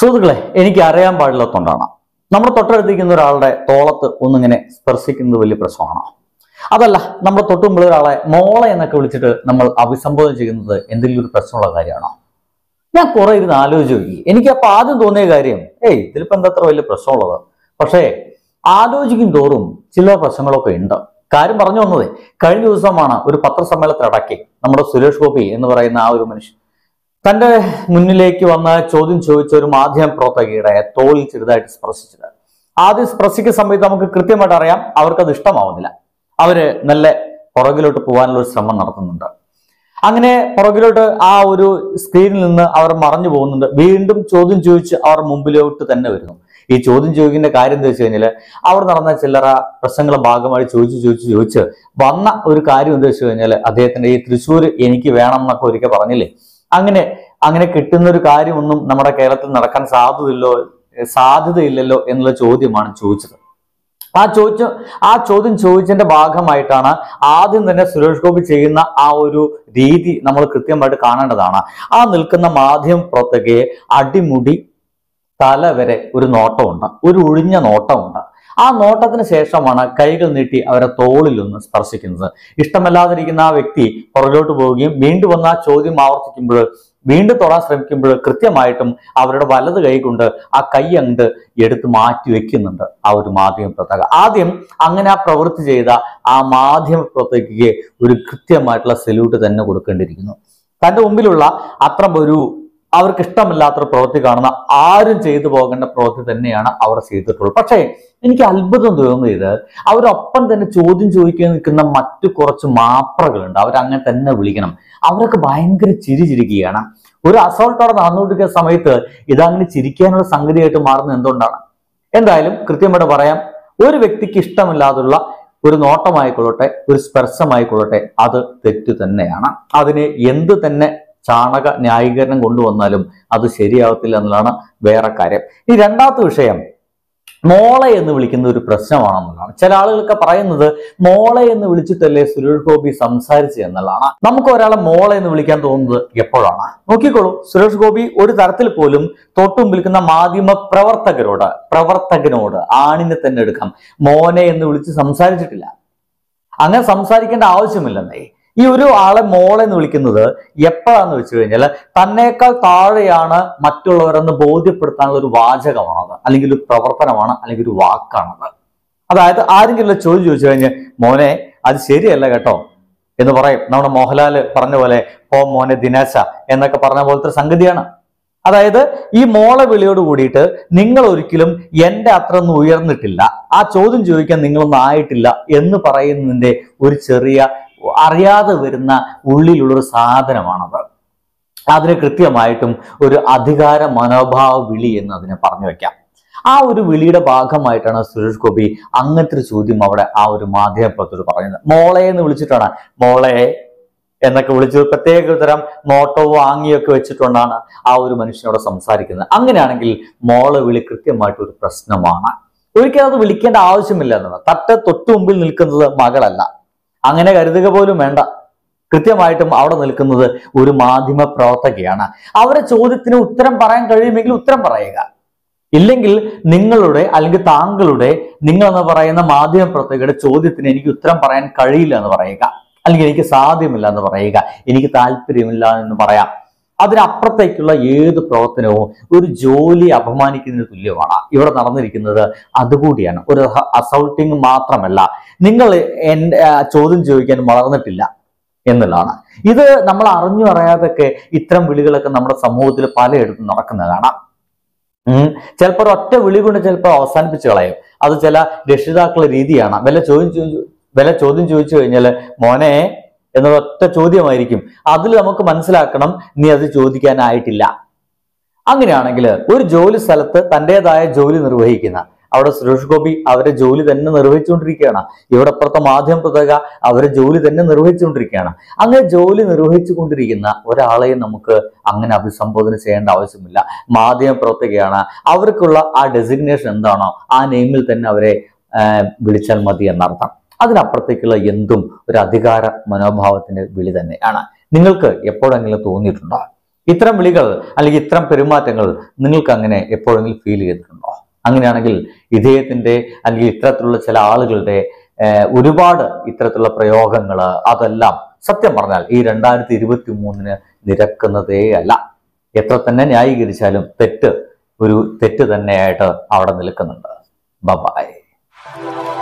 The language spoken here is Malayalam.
സുഹൃത്തുക്കളെ എനിക്ക് അറിയാൻ പാടില്ലാത്തതുകൊണ്ടാണ് നമ്മുടെ തൊട്ടടുത്തിരിക്കുന്ന ഒരാളുടെ തോളത്ത് ഒന്നിങ്ങനെ സ്പർശിക്കുന്നത് വലിയ പ്രശ്നമാണോ അതല്ല നമ്മുടെ തൊട്ടുമുള്ള ഒരാളെ മോളെ എന്നൊക്കെ വിളിച്ചിട്ട് നമ്മൾ അഭിസംബോധന ചെയ്യുന്നത് എന്തെങ്കിലും ഒരു പ്രശ്നമുള്ള കാര്യമാണോ ഞാൻ കുറെ ഇരുന്ന് ആലോചിച്ച് നോക്കി എനിക്ക് അപ്പൊ ആദ്യം തോന്നിയ കാര്യം ഏയ് ഇതിലിപ്പോ എന്താ അത്ര വലിയ പ്രശ്നമുള്ളത് പക്ഷേ ആലോചിക്കും തോറും ചില പ്രശ്നങ്ങളൊക്കെ ഉണ്ട് കാര്യം പറഞ്ഞു വന്നതേ കഴിഞ്ഞ ദിവസമാണ് ഒരു പത്രസമ്മേളനത്തിനിടയ്ക്ക് നമ്മുടെ സുരേഷ് ഗോപി എന്ന് പറയുന്ന ആ ഒരു മനുഷ്യൻ തന്റെ മുന്നിലേക്ക് വന്ന ചോദ്യം ചോദിച്ച ഒരു മാധ്യമ പ്രവർത്തകയുടെ തോളിൽ ചെറുതായിട്ട് സ്പർശിച്ചത് ആദ്യം സ്പർശിക്കുന്ന സമയത്ത് നമുക്ക് കൃത്യമായിട്ട് അറിയാം അവർക്കത് ഇഷ്ടമാവുന്നില്ല അവര് നല്ല പുറകിലോട്ട് പോകാനുള്ള ഒരു ശ്രമം നടത്തുന്നുണ്ട് അങ്ങനെ പുറകിലോട്ട് ആ ഒരു സ്ക്രീനിൽ നിന്ന് അവർ മറഞ്ഞു പോകുന്നുണ്ട് വീണ്ടും ചോദ്യം ചോദിച്ച് അവർ മുമ്പിലോട്ട് തന്നെ വരുന്നു ഈ ചോദ്യം ചോദിക്കുന്ന കാര്യം എന്താ വെച്ച് കഴിഞ്ഞാൽ അവിടെ നടന്ന ചില്ലറ പ്രശ്നങ്ങളുടെ ഭാഗമായി ചോദിച്ചു ചോദിച്ചു ചോദിച്ച് വന്ന ഒരു കാര്യം എന്താ വെച്ച് കഴിഞ്ഞാൽ അദ്ദേഹത്തിന്റെ ഈ തൃശ്ശൂർ എനിക്ക് വേണം എന്നൊക്കെ ഒരിക്കൽ പറഞ്ഞില്ലേ അങ്ങനെ അങ്ങനെ കിട്ടുന്ന ഒരു കാര്യമൊന്നും നമ്മുടെ കേരളത്തിൽ നടക്കാൻ സാധ്യതയില്ലോ സാധ്യതയില്ലല്ലോ എന്നുള്ള ചോദ്യമാണ് ചോദിച്ചത് ആ ചോദിച്ച ആ ചോദ്യം ചോദിച്ചതിന്റെ ഭാഗമായിട്ടാണ് ആദ്യം തന്നെ സുരേഷ് ഗോപി ചെയ്യുന്ന ആ ഒരു രീതി നമ്മൾ കൃത്യമായിട്ട് കാണേണ്ടതാണ് ആ നിൽക്കുന്ന മാധ്യമ പ്രവർത്തകയെ അടിമുടി തല വരെ ഒരു നോട്ടമുണ്ട് ഒരു ഒഴിഞ്ഞ നോട്ടമുണ്ട് ആ നോട്ടത്തിന് ശേഷമാണ് കൈകൾ നീട്ടി അവരെ തോളിൽ ഒന്ന് സ്പർശിക്കുന്നത് ഇഷ്ടമല്ലാതിരിക്കുന്ന ആ വ്യക്തി പുറകോട്ട് പോവുകയും വീണ്ടും വന്ന ആ ചോദ്യം ആവർത്തിക്കുമ്പോൾ വീണ്ടും തൊടാൻ ശ്രമിക്കുമ്പോൾ കൃത്യമായിട്ടും അവരുടെ വലത് കൈ കൊണ്ട് ആ കൈ അങ്ങോട്ട് എടുത്ത് മാറ്റി വെക്കുന്നുണ്ട് ആ ഒരു മാധ്യമ പ്രവർത്തക ആദ്യം അങ്ങനെ ആ പ്രവൃത്തി ചെയ്ത ആ മാധ്യമ പ്രവർത്തകയ്ക്ക് ഒരു കൃത്യമായിട്ടുള്ള സല്യൂട്ട് തന്നെ കൊടുക്കേണ്ടിയിരിക്കുന്നു തന്റെ മുമ്പിലുള്ള അത്ര ഒരു അവർക്ക് ഇഷ്ടമില്ലാത്ത പ്രവൃത്തി കാണുന്ന ആരും ചെയ്തു പോകേണ്ട പ്രവൃത്തി തന്നെയാണ് അവർ ചെയ്തിട്ടുള്ളത് പക്ഷേ എനിക്ക് അത്ഭുതം തോന്നിയത് അവരൊപ്പം തന്നെ ചോദ്യം ചോദിക്കാൻ നിൽക്കുന്ന മറ്റു കുറച്ച് മാപ്രകളുണ്ട് അവരങ്ങനെ തന്നെ വിളിക്കണം അവരൊക്കെ ഭയങ്കര ചിരി ചിരിക്കുകയാണ് ഒരു അസോൾട്ട് അവിടെ നടന്നുകൊണ്ടിരിക്കുന്ന സമയത്ത് ഇതങ്ങനെ ചിരിക്കാനുള്ള സംഗതിയായിട്ട് മാറുന്നത് എന്തുകൊണ്ടാണ് എന്തായാലും കൃത്യമായിട്ട് പറയാം ഒരു വ്യക്തിക്ക് ഇഷ്ടമില്ലാതുള്ള ഒരു നോട്ടമായിക്കൊള്ളട്ടെ ഒരു സ്പർശമായിക്കൊള്ളട്ടെ അത് തെറ്റ് തന്നെയാണ് അതിന് എന്ത് തന്നെ ചാണക ന്യായീകരണം കൊണ്ടുവന്നാലും അത് ശരിയാവത്തില്ല എന്നുള്ളതാണ് വേറെ കാര്യം ഈ രണ്ടാമത്തെ വിഷയം മോളെ എന്ന് വിളിക്കുന്ന ഒരു പ്രശ്നമാണെന്നുള്ളതാണ് ചില ആളുകളൊക്കെ പറയുന്നത് മോളെ എന്ന് വിളിച്ചിട്ടല്ലേ സുരേഷ് ഗോപി സംസാരിച്ചു എന്നുള്ളതാണ് നമുക്ക് ഒരാളെ മോളെ എന്ന് വിളിക്കാൻ തോന്നുന്നത് എപ്പോഴാണ് നോക്കിക്കോളൂ സുരേഷ് ഗോപി ഒരു തരത്തിൽ പോലും തൊട്ടും വിളിക്കുന്ന മാധ്യമ പ്രവർത്തകരോട് പ്രവർത്തകനോട് ആണിനെ തന്നെ എടുക്കാം മോനെ എന്ന് വിളിച്ച് സംസാരിച്ചിട്ടില്ല അങ്ങനെ സംസാരിക്കേണ്ട ആവശ്യമില്ലെന്നേ ഈ ഒരു ആളെ മോളെ എന്ന് വിളിക്കുന്നത് എപ്പോഴാന്ന് വെച്ച് കഴിഞ്ഞാൽ തന്നേക്കാൾ താഴെയാണ് മറ്റുള്ളവരെന്ന് ബോധ്യപ്പെടുത്താനുള്ള ഒരു വാചകമാണത് അല്ലെങ്കിൽ ഒരു പ്രവർത്തനമാണ് അല്ലെങ്കിൽ ഒരു വാക്കാണത് അതായത് ആരെങ്കിലും ഒരു ചോദ്യം ചോദിച്ചു കഴിഞ്ഞാൽ മോനെ അത് ശരിയല്ല കേട്ടോ എന്ന് പറയും നമ്മുടെ മോഹൻലാൽ പറഞ്ഞ പോലെ പോ മോനെ ദിനേശ എന്നൊക്കെ പറഞ്ഞ പോലത്തെ ഒരു സംഗതിയാണ് അതായത് ഈ മോളെ വിളിയോട് കൂടിയിട്ട് നിങ്ങൾ ഒരിക്കലും എന്റെ അത്ര ഒന്നും ഉയർന്നിട്ടില്ല ആ ചോദ്യം ചോദിക്കാൻ നിങ്ങളൊന്നും ആയിട്ടില്ല എന്ന് പറയുന്നതിന്റെ ഒരു ചെറിയ അറിയാതെ വരുന്ന ഉള്ളിലുള്ള ഒരു സാധനമാണത് അതിന് കൃത്യമായിട്ടും ഒരു അധികാര മനോഭാവ വിളി എന്ന് അതിനെ പറഞ്ഞു വെക്കാം ആ ഒരു വിളിയുടെ ഭാഗമായിട്ടാണ് സുരേഷ് ഗോപി അങ്ങനത്തെ ഒരു ചോദ്യം അവിടെ ആ ഒരു മാധ്യമപ്രവർത്തകർ പറയുന്നത് മോളെ എന്ന് വിളിച്ചിട്ടാണ് മോളെ എന്നൊക്കെ വിളിച്ചത് പ്രത്യേക ഒരു തരം നോട്ടവും ആംഗിയൊക്കെ വെച്ചിട്ടുണ്ടാണ് ആ ഒരു മനുഷ്യനോട് സംസാരിക്കുന്നത് അങ്ങനെയാണെങ്കിൽ മോളെ വിളി കൃത്യമായിട്ട് ഒരു പ്രശ്നമാണ് ഒരിക്കലും അത് വിളിക്കേണ്ട ആവശ്യമില്ല എന്നുള്ളത് തട്ട തൊട്ടു മുമ്പിൽ നിൽക്കുന്നത് മകളല്ല അങ്ങനെ കരുതുക പോലും വേണ്ട കൃത്യമായിട്ടും അവിടെ നിൽക്കുന്നത് ഒരു മാധ്യമ പ്രവർത്തകയാണ് അവരെ ചോദ്യത്തിന് ഉത്തരം പറയാൻ കഴിയുമെങ്കിൽ ഉത്തരം പറയുക ഇല്ലെങ്കിൽ നിങ്ങളുടെ അല്ലെങ്കിൽ താങ്കളുടെ നിങ്ങൾ എന്ന് പറയുന്ന മാധ്യമ പ്രവർത്തകരുടെ ചോദ്യത്തിന് എനിക്ക് ഉത്തരം പറയാൻ കഴിയില്ല എന്ന് പറയുക അല്ലെങ്കിൽ എനിക്ക് സാധ്യമില്ല എന്ന് പറയുക എനിക്ക് താല്പര്യമില്ല എന്ന് പറയാം അതിനപ്പുറത്തേക്കുള്ള ഏത് പ്രവർത്തനവും ഒരു ജോലി അപമാനിക്കുന്നതിന് തുല്യമാണ് ഇവിടെ നടന്നിരിക്കുന്നത് അതുകൂടിയാണ് ഒരു അസൗട്ടിങ് മാത്രമല്ല നിങ്ങൾ എന്റെ ആ, ചോദ്യം ചോദിക്കാൻ വളർന്നിട്ടില്ല എന്നുള്ളതാണ് ഇത് നമ്മൾ അറിഞ്ഞു അറിയാതൊക്കെ ഇത്തരം വിളികളൊക്കെ നമ്മുടെ സമൂഹത്തിൽ പലയിടത്തും നടക്കുന്നത് കാണാം ഉം ചിലപ്പോൾ ഒറ്റ വിളി കൊണ്ട് ചിലപ്പോൾ അവസാനിപ്പിച്ച് കളയും അത് ചില രക്ഷിതാക്കളുടെ രീതിയാണ് വല്ല ചോദ്യം ചോദിച്ചു വല്ല ചോദ്യം ചോദിച്ചു കഴിഞ്ഞാൽ മോനെ എന്നുള്ള ഒറ്റ ചോദ്യമായിരിക്കും അതിൽ നമുക്ക് മനസ്സിലാക്കണം നീ അത് ചോദിക്കാനായിട്ടില്ല അങ്ങനെയാണെങ്കിൽ ഒരു ജോലി സ്ഥലത്ത് തൻ്റെതായ ജോലി നിർവഹിക്കുന്ന അവിടെ സുരേഷ് ഗോപി അവരെ ജോലി തന്നെ നിർവഹിച്ചുകൊണ്ടിരിക്കുകയാണ് ഇവിടെ അപ്പുറത്തെ മാധ്യമ പ്രതക അവരെ ജോലി തന്നെ നിർവഹിച്ചുകൊണ്ടിരിക്കുകയാണ് അങ്ങനെ ജോലി നിർവഹിച്ചു കൊണ്ടിരിക്കുന്ന ഒരാളെയും നമുക്ക് അങ്ങനെ അഭിസംബോധന ചെയ്യേണ്ട ആവശ്യമില്ല മാധ്യമ പ്രവർത്തകയാണ് അവർക്കുള്ള ആ ഡെസിഗ്നേഷൻ എന്താണോ ആ നെയിമിൽ തന്നെ അവരെ ആ, വിളിച്ചാൽ മതി എന്നർത്ഥം അതിനപ്പുറത്തേക്കുള്ള എന്തും ഒരു അധികാര മനോഭാവത്തിന്റെ വിളി തന്നെയാണ് നിങ്ങൾക്ക് എപ്പോഴെങ്കിലും തോന്നിയിട്ടുണ്ടോ ഇത്തരം വിളികൾ അല്ലെങ്കിൽ ഇത്തരം പെരുമാറ്റങ്ങൾ നിങ്ങൾക്ക് അങ്ങനെ എപ്പോഴെങ്കിലും ഫീൽ ചെയ്തിട്ടുണ്ടോ അങ്ങനെയാണെങ്കിൽ ഇദ്ദേഹത്തിന്റെ അല്ലെങ്കിൽ ഇത്തരത്തിലുള്ള ചില ആളുകളുടെ ഏഹ്, ഒരുപാട് ഇത്തരത്തിലുള്ള പ്രയോഗങ്ങൾ അതെല്ലാം സത്യം പറഞ്ഞാൽ ഈ രണ്ടായിരത്തി ഇരുപത്തി മൂന്നിന് നിരക്കുന്നതേ അല്ല എത്ര തന്നെ ന്യായീകരിച്ചാലും തെറ്റ് ഒരു തെറ്റ് തന്നെയായിട്ട് അവിടെ നിൽക്കുന്നുണ്ട് ബബായ്